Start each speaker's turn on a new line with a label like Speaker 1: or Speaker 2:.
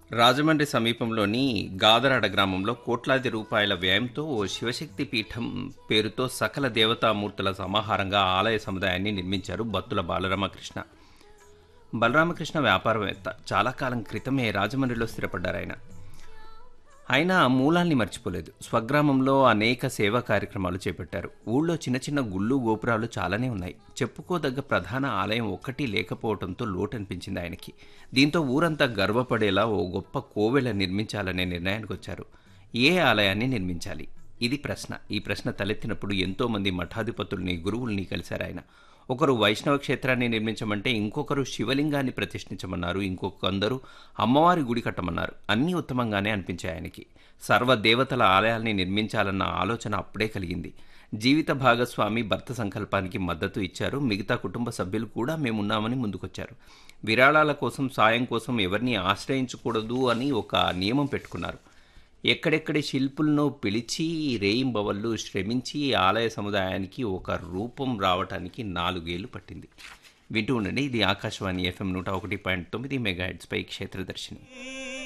Speaker 1: రాజమండ్రి సమీపంలోని గాదరాడ గ్రామంలో కోట్లాది రూపాయల వ్యయంతో ఓ శివశక్తి పీఠం పేరుతో సకల దేవతామూర్తుల సమాహారంగా ఆలయ సముదాయాన్ని నిర్మించారు బత్తుల బాలరామకృష్ణ బలరామకృష్ణ వ్యాపారవేత్త చాలా కాలం క్రితమే రాజమండ్రిలో స్థిరపడ్డారు ఆయన ఆయన మూలాల్ని మర్చిపోలేదు స్వగ్రామంలో అనేక సేవా కార్యక్రమాలు చేపట్టారు ఊళ్ళో చిన్న చిన్న గుళ్ళు గోపురాలు చాలానే ఉన్నాయి చెప్పుకోదగ్గ ప్రధాన ఆలయం ఒక్కటి లేకపోవడంతో లోటు అనిపించింది ఆయనకి దీంతో ఊరంతా గర్వపడేలా ఓ గొప్ప కోవెల నిర్మించాలనే నిర్ణయానికి వచ్చారు ఏ ఆలయాన్ని నిర్మించాలి ఇది ప్రశ్న ఈ ప్రశ్న తలెత్తినప్పుడు ఎంతో మంది మఠాధిపతుల్ని గురువుల్ని కలిశారు ఆయన ఒకరు వైష్ణవ క్షేత్రాన్ని నిర్మించమంటే ఇంకొకరు శివలింగాన్ని ప్రతిష్ఠించమన్నారు ఇంకొకందరు అమ్మవారి గుడి కట్టమన్నారు అన్నీ ఉత్తమంగానే అనిపించాయి ఆయనకి సర్వ దేవతల ఆలయాల్ని నిర్మించాలన్న ఆలోచన అప్పుడే కలిగింది జీవిత భాగస్వామి భర్త సంకల్పానికి మద్దతు ఇచ్చారు మిగతా కుటుంబ సభ్యులు కూడా మేమున్నామని ముందుకొచ్చారు విరాళాల కోసం సాయం కోసం ఎవరిని ఆశ్రయించకూడదు అని ఒక నియమం పెట్టుకున్నారు ఎక్కడెక్కడి శిల్పులను పిలిచి రేయింబవళ్ళు శ్రమించి ఆలయ సముదాయానికి ఒక రూపం రావటానికి నాలుగేళ్లు పట్టింది వింటూ ఉండండి ఇది ఆకాశవాణి ఎఫ్ఎం నూట ఒకటి పాయింట్ తొమ్మిది మెగాహెడ్స్పై క్షేత్రదర్శిని